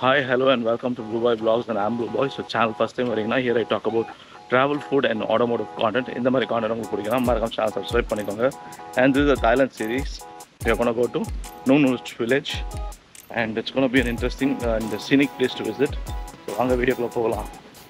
Hi, hello, and welcome to Blue Boy Vlogs and I'm Blue Boy. So, channel first time வரீங்கன்னா here I talk about travel, food and automotive content. இந்த மாதிரி content உங்களுக்கு பிடிக்கும் மறக்காம channel subscribe பண்ணிக்கோங்க and this is a Thailand series. We are gonna go to Nungnuch village and it's gonna be an interesting uh, and scenic place to visit. So, வாங்க வீடியோக்குள்ள போகலாம்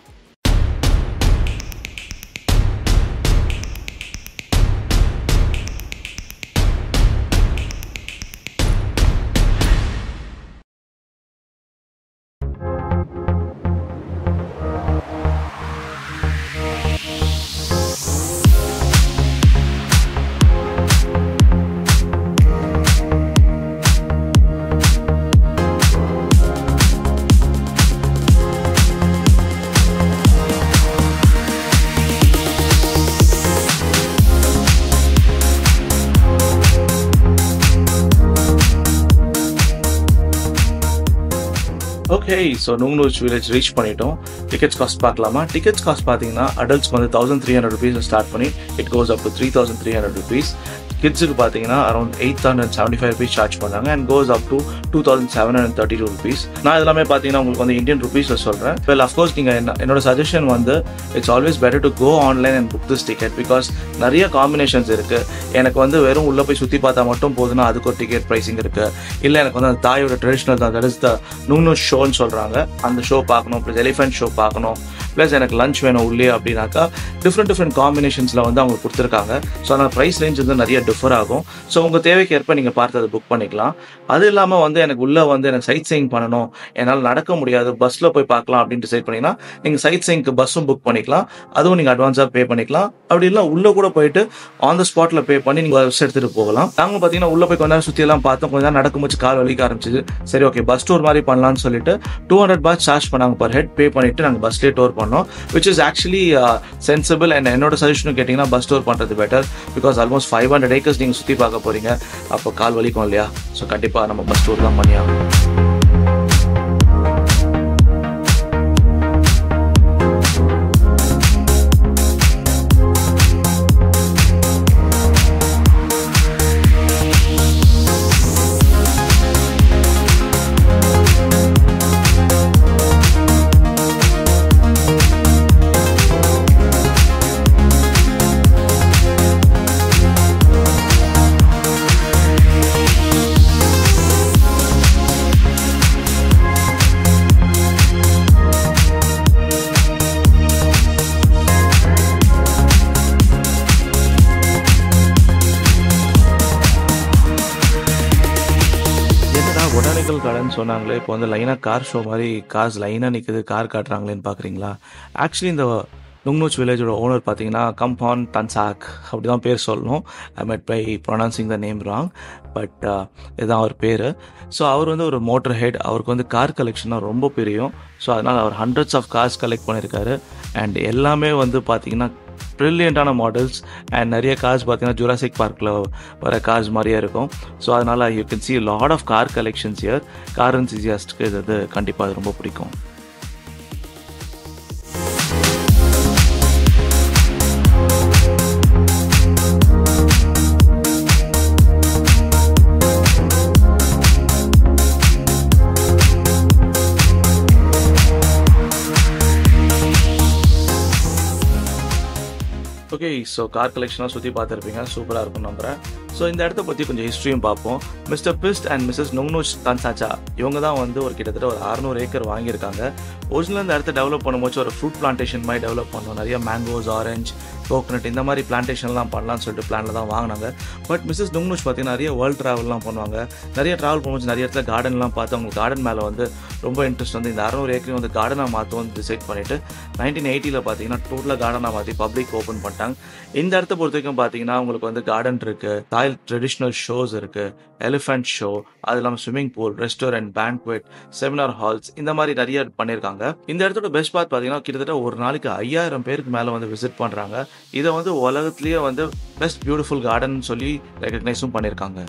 okay so Nong Nooch village reach பண்ணிட்டோம் tickets cost பார்க்கலாமா tickets cost பார்த்தீங்கன்னா அடல்ட்ஸ்க்கு வந்து thousand three hundred rupees start பண்ணி it goes up to three thousand three hundred rupees கிட்ஸுக்கு பார்த்தீங்கன்னா around eight hundred seventy five rupees charge பண்ணாங்க and goes up to two thousand seven hundred thirty two rupees நான் எல்லாமே பார்த்தீங்கன்னா உங்களுக்கு வந்து Indian ருபீஸில் சொல்கிறேன் வெல் அஃப்கோர்ஸ் நீங்கள் என்ன என்னோட சஜஷன் வந்து it's always better to go online and book this ticket because நிறைய காம்பினேஷன்ஸ் இருக்குது எனக்கு வந்து வெறும் உள்ளே போய் சுற்றி பார்த்தா மட்டும் போதுன்னா அதுக்கு ஒரு டிக்கெட் ப்ரைஸிங் இருக்குது இல்லை எனக்கு வந்து அந்த தாயோட ட்ரெடிஷ்னல் தான் தட் இஸ் த நூனு ஷோன்னு சொல்கிறாங்க அந்த ஷோ பார்க்கணும் ப்ளஸ் எலிஃபென்ட் ஷோ பார்க்கணும் ப்ளஸ் எனக்கு லஞ்ச் வேணும் உள்ளே அப்படின்னாக்கா டிஃப்ரெண்ட் டிஃப்ரெண்ட் காம்பினேஷன்ஸில் வந்து அவங்க கொடுத்துருக்காங்க ஸோ அதனால் ப்ரைஸ் ரேஞ்ச் வந்து நிறைய டிஃபர் ஆகும் ஸோ உங்கள் தேவைக்கு ஏற்ப நீங்கள் பார்த்து அதை புக் பண்ணிக்கலாம் அது இல்லாமல் வந்து எனக்கு உள்ளே வந்து எனக்கு சைட் சீயிங் பண்ணணும் என்னால் நடக்க முடியாது பஸ்ஸில் போய் பார்க்கலாம் அப்படின்னு டிசைட் பண்ணிங்கன்னா நீங்கள் சைட் சீயிங்க்கு பஸ்ஸும் புக் பண்ணிக்கலாம் அதுவும் நீங்கள் அட்வான்ஸாக பே பண்ணிக்கலாம் அப்படி இல்லை உள்ளே கூட போயிட்டு ஆன் த ஸ்பாட்டில் பே பண்ணி நீங்கள் பஸ் எடுத்துகிட்டு போகலாம் நாங்கள் பார்த்தீங்கன்னா உள்ளே போய் கொஞ்ச நேரம் சுற்றியெல்லாம் பார்த்தோம் கொஞ்ச நேரம் நடக்கும்போது கால் வலிக்க ஆரம்பிச்சிது சரி ஓகே பஸ் டூர் மாதிரி பண்ணலாம்னு சொல்லிட்டு டூ ஹண்ட்ரட் பாத் சார்ஜ் பண்ணாங்க பர் ஹெட் பே பண்ணிட்டு நாங்கள் பஸ்லேயே டூர் பண்ணோம் which is actually sensible and என்னோட சஜஷனும் கேட்டிங்கன்னா பஸ் டூர் பண்ணுறது better because almost five hundred acres நீங்கள் சுற்றி பார்க்க போகிறீங்க அப்போ கால் வலிக்கும் இல்லையா ஸோ கண்டிப்பாக நம்ம பஸ் டூர் தான் பண்ணியாகணும் என்னடா பொட்டானிக்கல் கார்டன் சொன்னாங்களே இப்போ வந்து லைனாக கார் ஷோ மாதிரி கார்ஸ் லைனாக நிற்குது கார் காட்டுறாங்களேன்னு பார்க்குறீங்களா ஆக்சுவலி இந்த நுங்னூச் வில்லேஜோட ஓனர் பார்த்தீங்கன்னா கம்பான் தன்சாக் அப்படி தான் பேர் சொல்லணும் I might be pronouncing the name wrong but இதுதான் அவர் பேர் ஸோ அவர் வந்து ஒரு மோட்டர் ஹெட் அவருக்கு வந்து கார் கலெக்ஷன்னா ரொம்ப பிரியும் ஸோ அதனால் அவர் ஹண்ட்ரட்ஸ் ஆஃப் கார்ஸ் கலெக்ட் பண்ணியிருக்காரு அண்ட் எல்லாமே வந்து பார்த்தீங்கன்னா ப்ரில்லியண்ட்டான மாடல்ஸ் அண்ட் நிறைய கார்ஸ் பார்த்தீங்கன்னா ஜுராசிக் பார்க்கில் வர கார்ஸ் மாதிரியே இருக்கும் ஸோ அதனால் you can see lot of car collections இயர் கார் என்சிசியாஸ்ட்க்கு இது வந்து கண்டிப்பாக அது ரொம்ப பிடிக்கும் ஓகே ஸோ கார் கலெக்ஷனாக சுற்றி பார்த்துருப்பீங்க சூப்பராக இருக்கும் நம்புறேன் ஸோ இந்த இடத்த பற்றி கொஞ்சம் ஹிஸ்ட்ரியும் பார்ப்போம் mister Pisit and missus Nong Nooch Tansacha இவங்க தான் வந்து ஒரு கிட்டத்தட்ட ஒரு அறநூறு ஏக்கர் வாங்கியிருக்காங்க ஒரிஜினல் இந்த இடத்த டெவலப் பண்ணும்போது ஒரு ஃப்ரூட் பிளான்டேஷன் மாதிரி டெவலப் பண்ணோம் நிறைய மேங்கோஸ் ஆரஞ்ச் கோகனட் இந்த மாதிரி பிளான்டேஷன்லாம் பண்ணலாம்னு சொல்லிட்டு பிளானில் தான் வாங்கினாங்க பட் மிஸ்ஸஸ் நுங்னூச் பார்த்தீங்கன்னா நிறைய வேர்ல்ட் ட்ராவல்லாம் பண்ணுவாங்க நிறைய ட்ராவல் பண்ணும்போது நிறைய இடத்துல கார்டன்லாம் பார்த்து அவங்க கார்டன் மேலே வந்து ரொம்ப இன்ட்ரெஸ்ட் வந்து இந்த அறநூறு ஏக்கரையும் வந்து கார்டனாக மாற்றுவோம் டிசைட் பண்ணிவிட்டு நைன்டீன் எயிட்டியில் பார்த்தீங்கன்னா டோட்டலாக கார்டனாக மாற்றி பப்ளிக் ஓப்பன் பண்ணிட்டாங்க இந்த இடத்த பொறுத்த வரைக்கும் பார்த்தீங்கன்னா உங்களுக்கு வந்து கார்டன் இருக்குது தாய் ட்ரெடிஷ்னல் ஷோஸ் இருக்குது எலிஃபென்ட் ஷோ அது இல்லாமல் swimming pool restaurant banquet seminar halls இந்த மாதிரி நிறைய பண்ணியிருக்காங்க இந்த இடத்தோட பெஸ்ட் பார்ட் பார்த்தீங்கன்னா கிட்டத்தட்ட ஒரு நாளைக்கு ஐயாயிரம் பேருக்கு மேலே வந்து விசிட் பண்ணுறாங்க இதை வந்து உலகத்துலேயே வந்து பெஸ்ட் பியூட்டிஃபுல் கார்டன் சொல்லி ரெகக்னைஸும் பண்ணியிருக்காங்க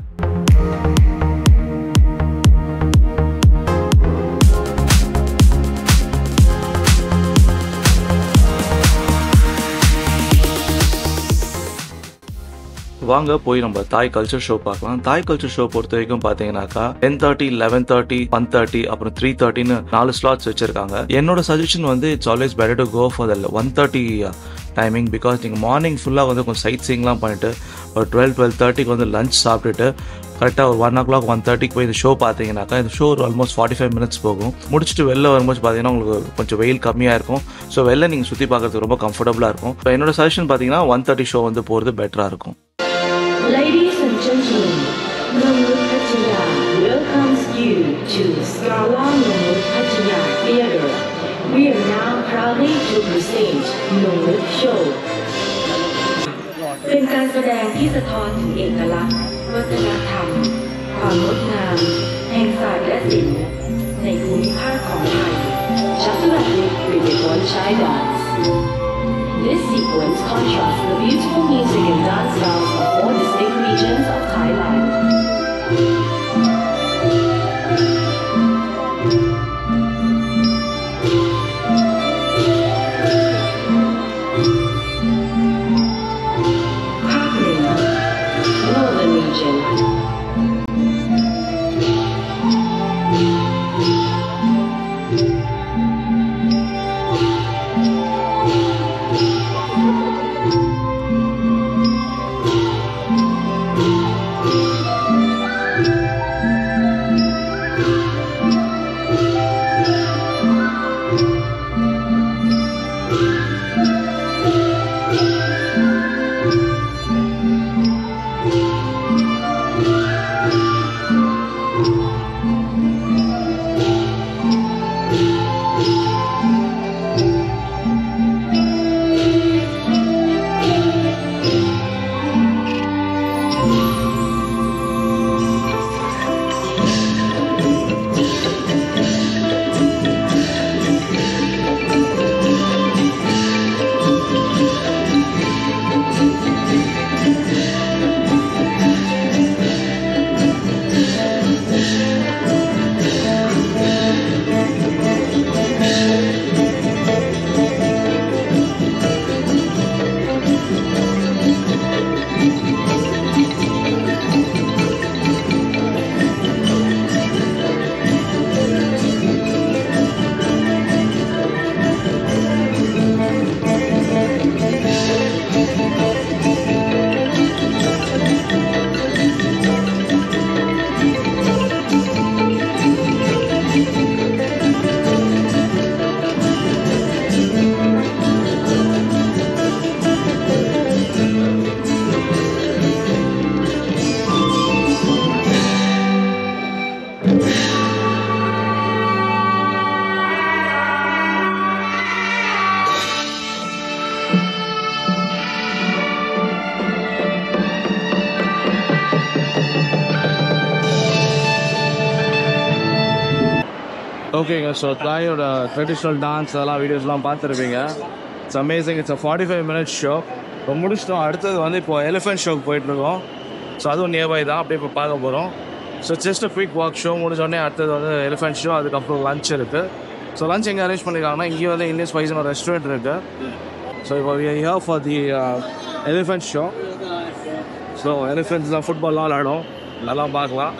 வாங்க போய் நம்ம தாய் கல்ச்சர் ஷோ பார்க்கலாம் தாய் கல்ச்சர் ஷோ பொறுத்த வரைக்கும் பார்த்தீங்கன்னாக்கா ten thirty eleven thirty one thirty அப்புறம் த்ரீ தேர்ட்டின்னு நாலு ஸ்லாட்ஸ் வச்சிருக்காங்க என்னோட சஜஷன் வந்து it's always better to go for the one thirty timing because நீங்கள் மார்னிங் ஃபுல்லாக வந்து கொஞ்சம் சைட் சீங்லாம் பண்ணிட்டு ஒரு டுவெல் டுவெல் தேர்ட்டிக்கு வந்து லஞ்ச் சாப்பிட்டுட்டு கரெக்டாக ஒரு ஒன் ஓ கிளாக் ஒன் தேர்ட்டிக்கு போய் இந்த ஷோ பார்த்தீங்கன்னாக்கா இந்த ஷோ ஒரு ஆல்மோஸ்ட் ஃபார்ட்டி ஃபைவ் மினிட்ஸ் போகும் முடிச்சுட்டு வெளில வரும்போது பார்த்தீங்கன்னா உங்களுக்கு கொஞ்சம் வெயில் கம்மியாக இருக்கும் ஸோ வெளில நீங்கள் சுற்றி பார்க்கறதுக்கு ரொம்ப கம்ஃபர்டபுளாக இருக்கும் இப்போ என்னோட சஜஷன் பார்த்தீங்கன்னா ஒன் தேர்ட்டி ஷோ வந்து போகிறது பெட்டராக இருக்கும் Ladies and gentlemen, Nongwood Pattaya welcomes you to Skala Nongwood Pattaya Theatre. We are now proudly to present Nongwood Show. เป็นการแสดงที่สะท้อนถึงเอกลักษณ์ วัฒนธรรม ความงดงาม แห่งศาสตร์และศิลป์ในภูมิภาคของไทย Just like with the one Chai dance. This sequence contrasts the beautiful music and dance styles of four distinct regions of Thailand. Pakling, Northern region. ஓகேங்க so தாயோட traditional dance அதெல்லாம் வீடியோஸ்லாம் பார்த்துருப்பீங்க it's amazing it's forty five minutes show இப்போ முடிச்சிட்டோம் அடுத்தது வந்து இப்போ எலிஃபென்ட் ஷோக்கு போயிட்டுருக்கோம் ஸோ அதுவும் நியர்பை தான் அப்படியே இப்போ பார்க்க போகிறோம் so just quick walk show முடிஞ்சோடனே அடுத்தது வந்து எலிஃபென்ட் ஷோ அதுக்கப்புறம் லஞ்ச் இருக்குது ஸோ லஞ்ச் எங்கே அரேஞ்ச் பண்ணியிருக்காங்கன்னா இங்கே வந்து இந்தியன் ஸ்பைஸ்னு ஒரு ரெஸ்டாரண்ட் இருக்குது ஸோ இப்போ here for the elephant show so எலிஃபென்ட்ஸ்லாம் ஃபுட்பால்லாம் விளாடும் நல்லா பார்க்கலாம்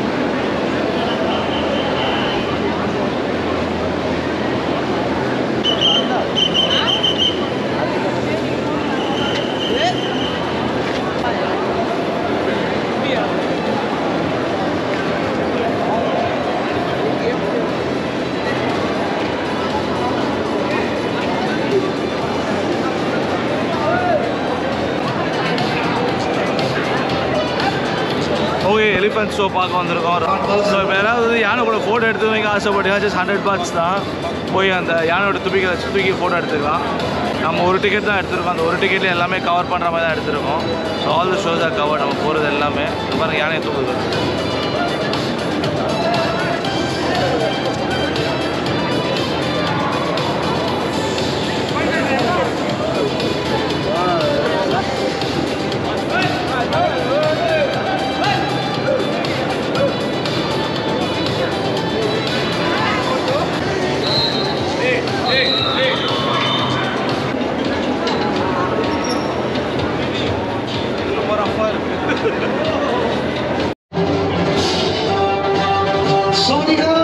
ஓகே எலிஃபென்ட் ஷோ பார்க்க வந்திருக்கோம் ஸோ இப்போ யாராவது வந்து யானை கூட ஃபோட்டோ எடுத்து வைக்க ஆசைப்பட்டீங்க ஜஸ்ட் ஹண்ட்ரட் பாட்ஸ் தான் போய் அந்த யானையோட துப்பிக்க தூக்கி ஃபோட்டோ எடுத்துக்கலாம் நம்ம ஒரு டிக்கெட் தான் எடுத்திருக்கோம் அந்த ஒரு டிக்கெட்ல எல்லாமே கவர் பண்ணுற மாதிரி தான் எடுத்திருக்கோம் so all the shows are cover நம்ம போகிறது எல்லாமே இந்த பாருங்க யானையை தூக்குது ரொம்ப ரஃபாக இருக்குது 萨瓦迪卡。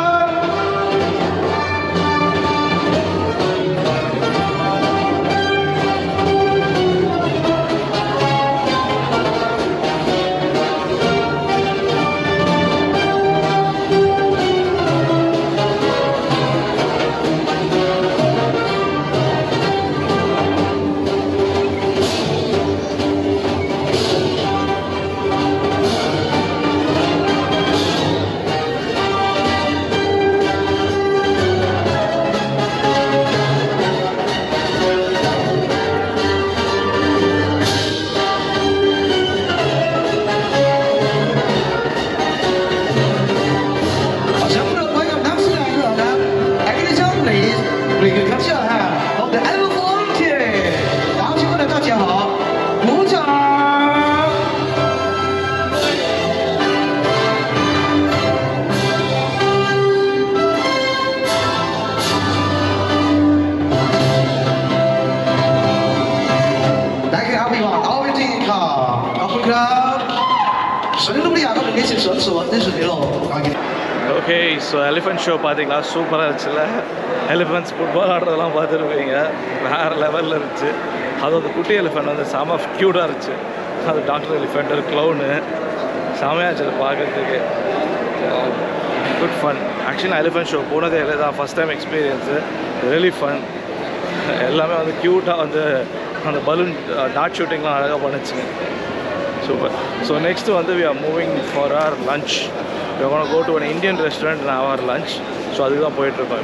全部的观众他们是来的呢，Agriculture please，每个看笑哈，我的 L Volunteer，然后全部的大家好，鼓掌。大家好，พี่น้องเอาไปจริงค่ะขอบคุณครับสวัสดีทุกท่านก็เป็นที่สุดสวัสดีสุดที่โลก okay so elephant show பார்த்தீங்களா சூப்பராக இருந்துச்சுல்ல எலிஃபென்ட்ஸ் ஃபுட்பால் ஆடுறதெல்லாம் பார்த்துருப்பீங்க வேறு லெவலில் இருந்துச்சு அது அந்த குட்டி எலிஃபென்ட் வந்து செம க்யூட்டாக இருந்துச்சு அது டாக்டர் எலிஃபெண்ட் ஒரு க்ளவுனு செமையாக இருந்துச்சு அதை பார்க்குறதுக்கு குட் ஃபன் ஆக்சுவலி நான் எலிஃபென்ட் ஷோ போனதே இல்லை தான் first time experience really fun எல்லாமே வந்து க்யூட்டாக வந்து அந்த பலூன் டாட் ஷூட்டிங்லாம் அழகாக பண்ணுச்சுங்க சூப்பர் ஸோ நெக்ஸ்ட் வந்து we are moving for our lunch we are go to an Indian restaurant நான் அவர் லஞ்ச் ஸோ அதுக்கு தான் போயிட்டுருப்பேன்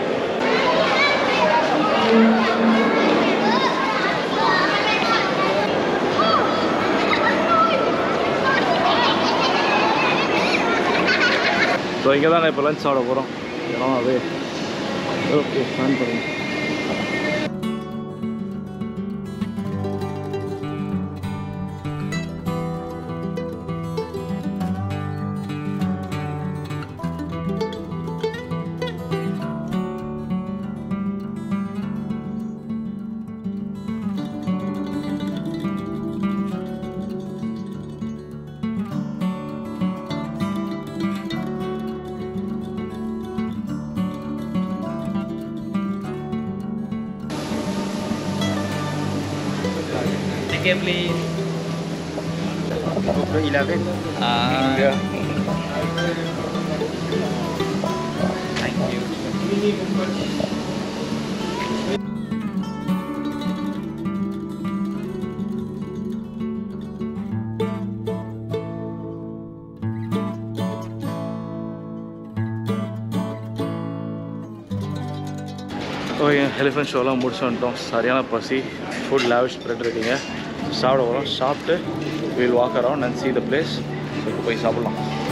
ஸோ இங்கே தான் இப்போ லஞ்ச் சாப்பிட போகிறோம் இடம் அது ஓகே பிளான் பண்ணுங்க Ticket please. GoPro 11. Ah, Yeah. thank you. Okay elephant ஷோலாம் முடிச்சு வந்துட்டோம் சரியான பசி ஃபுட் லாவிஷ் ஸ்ப்ரெட் இருக்குங்க சாப்பிட வரோம் சாப்பிட்டு will walk around and see the place இப்போ போய் சாப்பிட்லாம்